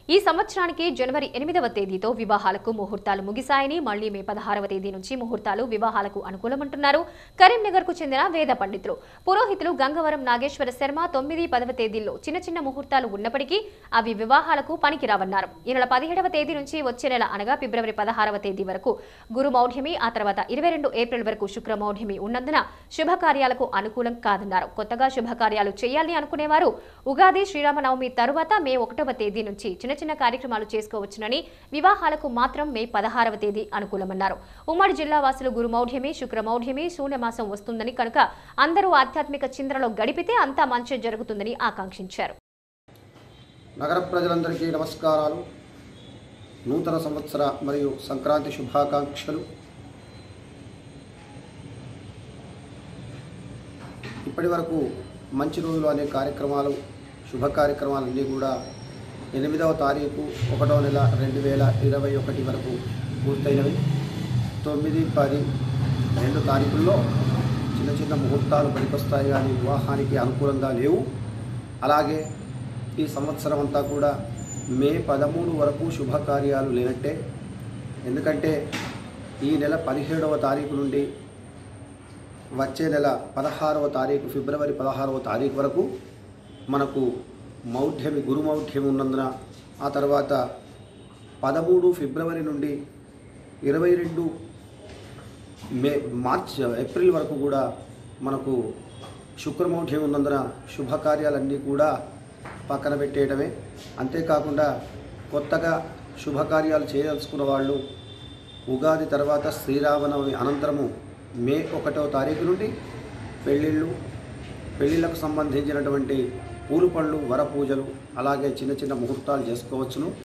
ఈ సంవత్సరానికి జనవరి ఎనిమిదవ తేదీతో వివాహాలకు ముహూర్తాలు ముగిశాయని మళ్లీ మే పదహారవ తేదీ నుంచి ముహూర్తాలు వివాహాలకు అనుకూలమంటున్నారు కరీంనగర్ కు చెందిన వేద పండితులు పురోహితులు గంగవరం నాగేశ్వర శర్మ తొమ్మిది పదవ తేదీల్లో చిన్న చిన్న ముహూర్తాలు ఉన్నప్పటికీ అవి వివాహాలకు పనికిరావన్నారు ఈ నెల పదిహేడవ తేదీ నుంచి వచ్చే నెల అనగా ఫిబ్రవరి పదహారవ తేదీ వరకు గురు మౌఢ్యమి ఆ తర్వాత ఇరవై రెండు ఏప్రిల్ వరకు శుక్ర మౌఢ్యమి ఉన్నందున శుభకార్యాలకు అనుకూలం కాదన్నారు కొత్తగా శుభకార్యాలు చేయాలని అనుకునేవారు ఉగాది శ్రీరామనవమి తరువాత మే ఒకటవ తేదీ నుంచి చిన్న చిన్న కార్యక్రమాలు చేసుకోవచ్చునని వివాహాలకు మాత్రం మే పదహారవ తేదీ అనుకూలమన్నారు ఉమ్మడి జిల్లా వాసులు గురుమౌఢ్యమి శుక్రమౌఢ్యమి శూన్యమాసం వస్తుందని కనుక అందరూ ఆధ్యాత్మిక చింద్రలో గడిపితే అంతా మంచి జరుగుతుందని ఆకాంక్షించారు నగర ప్రజలందరికీ నమస్కారాలు నూతన సంవత్సర మరియు సంక్రాంతి శుభాకాంక్షలు ఇప్పటి వరకు మంచి రోజులు అనే కార్యక్రమాలు శుభ కార్యక్రమాలన్నీ కూడా ఎనిమిదవ తారీఖు ఒకటో నెల రెండు వేల ఇరవై ఒకటి వరకు పూర్తయినవి తొమ్మిది పది రెండు తారీఖుల్లో చిన్న చిన్న ముహూర్తాలు పనికొస్తాయి కానీ వివాహానికి అనుకూలంగా లేవు అలాగే ఈ సంవత్సరం అంతా కూడా మే పదమూడు వరకు శుభకార్యాలు లేనట్టే ఎందుకంటే ఈ నెల పదిహేడవ తారీఖు నుండి వచ్చే నెల పదహారవ తారీఖు ఫిబ్రవరి పదహారవ తారీఖు వరకు మనకు మౌఢ్యమి గురు మౌఢ్యమి ఉన్నందున ఆ తర్వాత పదమూడు ఫిబ్రవరి నుండి ఇరవై రెండు మే మార్చ్ ఏప్రిల్ వరకు కూడా మనకు శుక్రమౌఢ్యం ఉన్నందున శుభకార్యాలన్నీ కూడా పక్కన పెట్టేయడమే అంతేకాకుండా కొత్తగా శుభకార్యాలు చేయదలుచుకున్న వాళ్ళు ఉగాది తర్వాత శ్రీరామనవమి అనంతరము మే ఒకటో తారీఖు నుండి పెళ్ళిళ్ళు పెళ్ళిళ్ళకు సంబంధించినటువంటి పూలు పళ్ళు వర పూజలు అలాగే చిన్న చిన్న ముహూర్తాలు చేసుకోవచ్చును